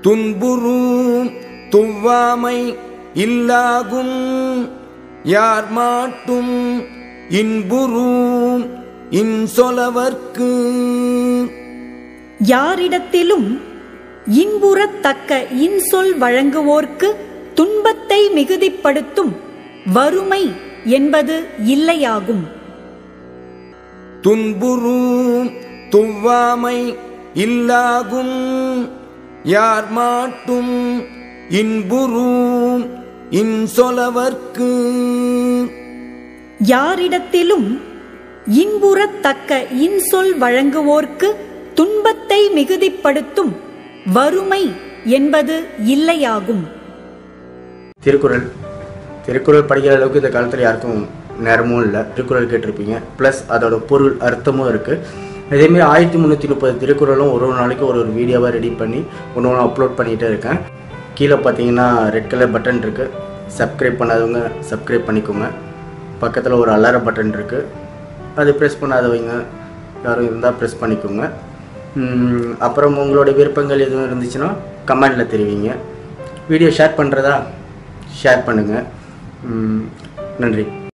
துன்புறும் துவ்வாமை இல்லாகும் யார் மாட்டும் இன்புறும் இன்சொலவர்க்கு யாரிடத்திலும் இன்புறத்தக்க இன்சொல் வழங்குவோர்க்கு துன்பத்தை மிகுதிப்படுத்தும் வறுமை என்பது இல்லையாகும் துன்புறும் துவ்வாமை இல்லாகும் யார் மாட்டும் இன்புறும் இன்சொலவர்க்கு யாரிடத்திலும் இன்புறத்தக்க இன்சொல் வழங்குவோர்க்கு துன்பத்தை மிகுதிப்படுத்தும் வறுமை என்பது இல்லையாகும் திருக்குறள் திருக்குறள் படிக்கிற அளவுக்கு இந்த காலத்தில் யாருக்கும் நேரமும் இல்லை திருக்குறள் கேட்டிருப்பீங்க ப்ளஸ் அதோட பொருள் அர்த்தமும் இருக்குது இதேமாரி ஆயிரத்தி முந்நூற்றி முப்பது திருக்குறளும் ஒரு ஒரு நாளைக்கு ஒரு ஒரு வீடியோவாக ரெடி பண்ணி ஒன்று ஒன்று அப்லோட் பண்ணிகிட்டே இருக்கேன் கீழே பார்த்தீங்கன்னா ரெட் கலர் பட்டன் இருக்குது சப்ஸ்கிரைப் பண்ணாதவங்க சப்ஸ்கிரைப் பண்ணிக்கோங்க பக்கத்தில் ஒரு அலார பட்டன் இருக்குது அது ப்ரெஸ் பண்ணாதவங்க யாரும் இருந்தால் ப்ரெஸ் பண்ணிக்கோங்க உம், அப்புறம் உங்களோட விருப்பங்கள் எதுவும் இருந்துச்சுன்னா கமெண்டில் தெரிவிங்க வீடியோ ஷேர் பண்ணுறதா ஷேர் பண்ணுங்கள் நன்றி